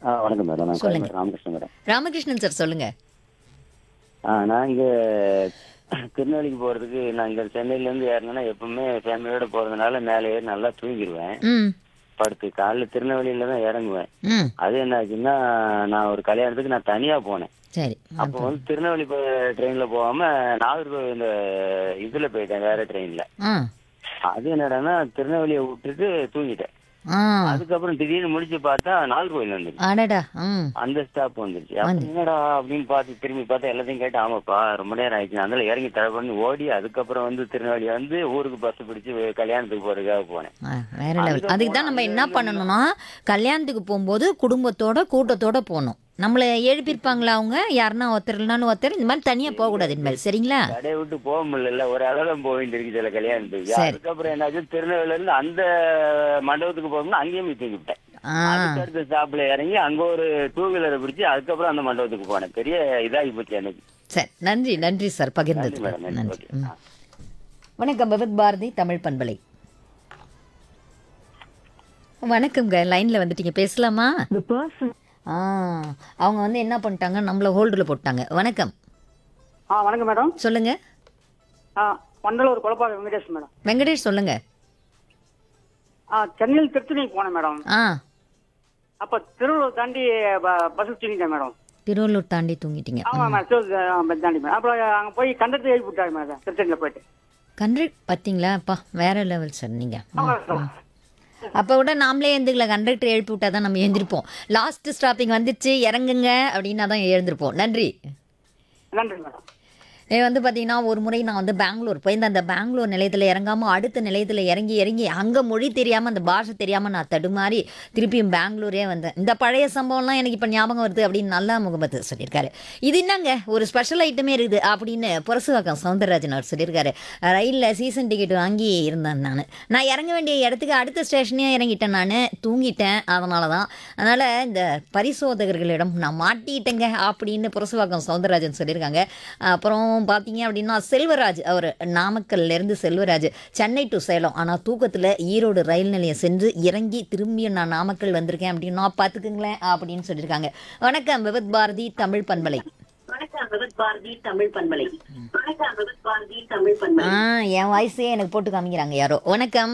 ஆ வணக்கம் மேடம் நான் சொல்லுங்க. கோயம்பேடு ராமகிருஷ்ணன் மேடம் ராமகிருஷ்ணன் சார் சொல்லுங்க ஆ நான் இங்கே திருநெல்வேலிக்கு போகிறதுக்கு நான் இங்கே சென்னையிலேருந்து ஏறினேன்னா எப்பவுமே ஃபேமிலியோட போகிறதுனால மேலே ஏறி நல்லா தூங்கிடுவேன் ம் படுத்து காலைல திருநெல்வேலியில தான் இறங்குவேன் ம் அது என்ன ஆச்சுன்னா நான் ஒரு கல்யாணத்துக்கு நான் தனியாக போனேன் சரி அப்போ வந்து திருநெல்வேலி ட்ரெயினில் போகாமல் நாகர்கோவில் இந்த இதில் போயிட்டேன் வேற ட்ரெயினில் ஆ அது என்னடான்னா திருநெல்வேலியை விட்டுட்டு தூங்கிட்டேன் ஆ அதுக்கப்புறம் திடீர்னு முடிச்சு பார்த்தா நாகர்கோவில் வந்துருச்சு அடடா ம் அந்த ஸ்டாப் வந்துருச்சு அப்ப என்னடா அப்படின்னு பார்த்து திரும்பி பார்த்தா எல்லாத்தையும் கேட்டு ஆமாப்பா ரொம்ப நேரம் ஆயிடுச்சு அதனால இறங்கி தடை பண்ணி ஓடி அதுக்கப்புறம் வந்து திருநெல்வேலி வந்து ஊருக்கு பஸ் பிடிச்சு வே- கல்யாணத்துக்கு போறதுக்காக போனேன் ஆ, வேற லெவல் அதுக்கு தான் நம்ம என்ன பண்ணணும்னா கல்யாணத்துக்கு போகும்போது குடும்பத்தோட கூட்டத்தோட போகணும் நம்மளை எழுப்பியிருப்பாங்களா அவங்க யாருன்னா ஒருத்தர் இல்லைனாலும் ஒருத்தர் இந்த மாதிரி தனியாக போகக்கூடாது இனிமேல் சரிங்களா கடையை விட்டு போக முடியல ஒரு அளவு தான் போக வேண்டியிருக்கு சில கல்யாணத்துக்கு சரி. அதுக்கப்புறம் என்னாச்சு திருநெல்வேலியில இருந்து அந்த மண்டபத்துக்கு போகணும்னா அங்கேயும் போய் தூங்கிவிட்டேன் ஆ அதுக்கு அடுத்த ஸ்டாப்ல இறங்கி அங்க ஒரு டூ வீலரை பிடிச்சு அதுக்கப்புறம் அந்த மண்டபத்துக்கு போனேன் பெரிய இதாகி போச்சு எனக்கு சரி நன்றி நன்றி சார் நன்றி பகிர்ந்ததுக்கு மேடம் நன்றி நன்றி ஓகே ம். ஆ. வணக்கம் பகவத் பாரதி தமிழ் பண்பலை வணக்கம்ங்க லைன்ல வந்துட்டீங்க பேசலாமா ஆ அவங்க வந்து என்ன பண்ணிட்டாங்க நம்மள ஹோல்டர்ல போட்டாங்க வணக்கம் ஆ வணக்கம் மேடம் சொல்லுங்க ஆ வண்டலூர் குழப்பாக வெங்கடேஷ் மேடம் வெங்கடேஷ் சொல்லுங்க ஆ சென்னையில் திருத்தணி போனேன் மேடம் ஆ அப்போ திருவள்ளூர் தாண்டி பஸ் தூங்கிட்டேன் மேடம் திருவள்ளூர் தாண்டி தூங்கிட்டீங்க ஆமாம் மேடம் திருவள்ளூர் தாண்டி மேடம் அப்புறம் அங்கே போய் கண்டக்டர் எழுப்பி விட்டாரு மேடம் திருத்தணியில் போயிட்டு கண்ட்ரட் பார்த்தீங்களா அப்பா வேற லெவல் சார் நீங்க ஆமாம் அப்போ கூட நாமளே எழுந்துக்கல கண்டக்டர் எழுப்பி விட்டா தான் நம்ம எழுந்திருப்போம் லாஸ்ட் ஸ்டாப்பிங் வந்துச்சு இறங்குங்க அப்படின்னா தான் எழுந்திருப்போம் நன்றி நன்றி மேடம் இது வந்து பார்த்தீங்கன்னா ஒரு முறை நான் வந்து பெங்களூர் போயிருந்த அந்த பெங்களூர் நிலையத்தில் இறங்காமல் அடுத்த நிலையத்தில் இறங்கி இறங்கி அங்கே மொழி தெரியாமல் அந்த பாஷை தெரியாமல் நான் தடுமாறி திருப்பியும் பெங்களூரே வந்தேன் இந்த பழைய சம்பவம்லாம் எனக்கு இப்போ ஞாபகம் வருது அப்படின்னு நல்லா முகமது சொல்லியிருக்காரு இது என்னங்க ஒரு ஸ்பெஷல் ஐட்டமே இருக்குது அப்படின்னு புரசுவாக்கம் சவுந்தரராஜன் அவர் சொல்லியிருக்காரு ரயிலில் சீசன் டிக்கெட் வாங்கி இருந்தேன் நான் நான் இறங்க வேண்டிய இடத்துக்கு அடுத்த ஸ்டேஷனே இறங்கிட்டேன் நான் தூங்கிட்டேன் அதனால தான் அதனால் இந்த பரிசோதகர்களிடம் நான் மாட்டிட்டேங்க அப்படின்னு புரசுவாக்கம் சவுந்தரராஜன் சொல்லியிருக்காங்க அப்புறம் பார்த்தீங்க அப்படின்னா செல்வராஜ் அவர் நாமக்கல்லேருந்து செல்வராஜ் சென்னை டு சேலம் ஆனால் தூக்கத்தில் ஈரோடு ரயில் நிலையம் சென்று இறங்கி திரும்பியும் நான் நாமக்கல் வந்திருக்கேன் அப்படின்னா பார்த்துக்குங்களேன் அப்படின்னு சொல்லியிருக்காங்க வணக்கம் விவத் பாரதி தமிழ் பண்பலை வணக்கம் விபத் பாரதி தமிழ் பண்பலை வணக்கம் விபத் பாரதி தமிழ் பண்பலை ஆ என் வாய்ஸே எனக்கு போட்டு காமிக்கிறாங்க யாரோ வணக்கம்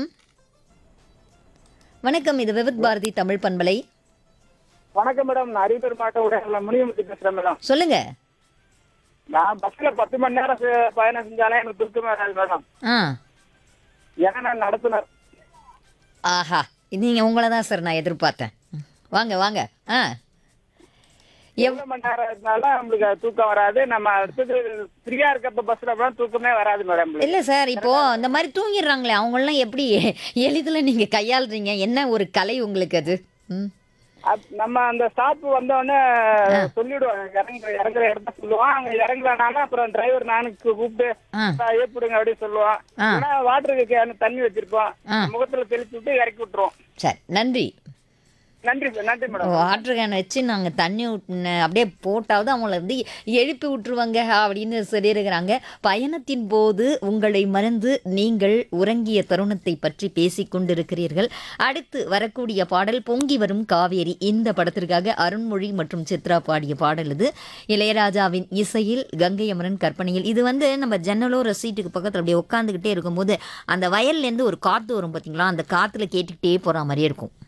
வணக்கம் இது விவத் பாரதி தமிழ் பண்பலை வணக்கம் மேடம் நான் அரியலூர் மாவட்ட முனியமுத்தி பேசுறேன் மேடம் சொல்லுங்க நான் பஸ்ல பத்து மணி நேரம் சே- பயணம் செஞ்சாலே எனக்கு துக்கமே வராது மேடம் ஆ ஏன்னா நான் நடத்துனர் ஆஹா நீங்கள் உங்களை தான் சார் நான் எதிர்பார்த்தேன் வாங்க வாங்க ஆ எவ் எவ்வளவு மணி நேரம் இருந்தாலும் நம்மளுக்கு அது தூக்கம் வராது நம்ம அடுத்தது ஃப்ரீயா இருக்கப்ப பஸ்ல போனா தூக்கமே வராது மேடம் நம்மளுக்கு. இல்லை சார் இப்போ இந்த மாதிரி தூங்கிடுறாங்களே அவங்களெலாம் எப்படி எளிதில் நீங்கள் கையாளுறீங்க என்ன ஒரு கலை உங்களுக்கு அது ம் அப்- நம்ம அந்த ஸ்டாப் வந்த உடனே சொல்லிடுவோம் இறங்குற இறங்குற இடத்த சொல்லுவோம் அங்க இறங்கலனாலும் அப்புறம் டிரைவர் நானுக்கு கூப்பிட்டு ஆ ஏப்பிடுங்க அப்படின்னு சொல்லுவோம் ஆ. ஏன்னா வாட்டருக்கு கேன் தண்ணி வச்சிருப்போம் ஆ. முகத்துல தெளிச்சு விட்டு இறக்கி விட்டுருவோம் சரி நன்றி நன்றி சார் நன்றி மேடம் வாட்டர் கேன் வச்சு நாங்கள் தண்ணி விட்டுன அப்படியே போட்டாவது அவங்கள வந்து எழுப்பி விட்டுருவாங்க அப்படின்னு சொல்லியிருக்கிறாங்க பயணத்தின் போது உங்களை மறந்து நீங்கள் உறங்கிய தருணத்தை பற்றி பேசிக் கொண்டிருக்கிறீர்கள் அடுத்து வரக்கூடிய பாடல் பொங்கி வரும் காவேரி இந்த படத்திற்காக அருண்மொழி மற்றும் சித்ரா பாடிய பாடல் இது இளையராஜாவின் இசையில் கங்கை அமரன் கற்பனையில் இது வந்து நம்ம ஜன்னலோர சீட்டுக்கு பக்கத்தில் அப்படியே உட்காந்துக்கிட்டே இருக்கும்போது அந்த வயல்லேருந்து ஒரு காற்று வரும் பார்த்தீங்களா அந்த காற்றுல கேட்டுக்கிட்டே போகிற மாதிரியே இருக்கும்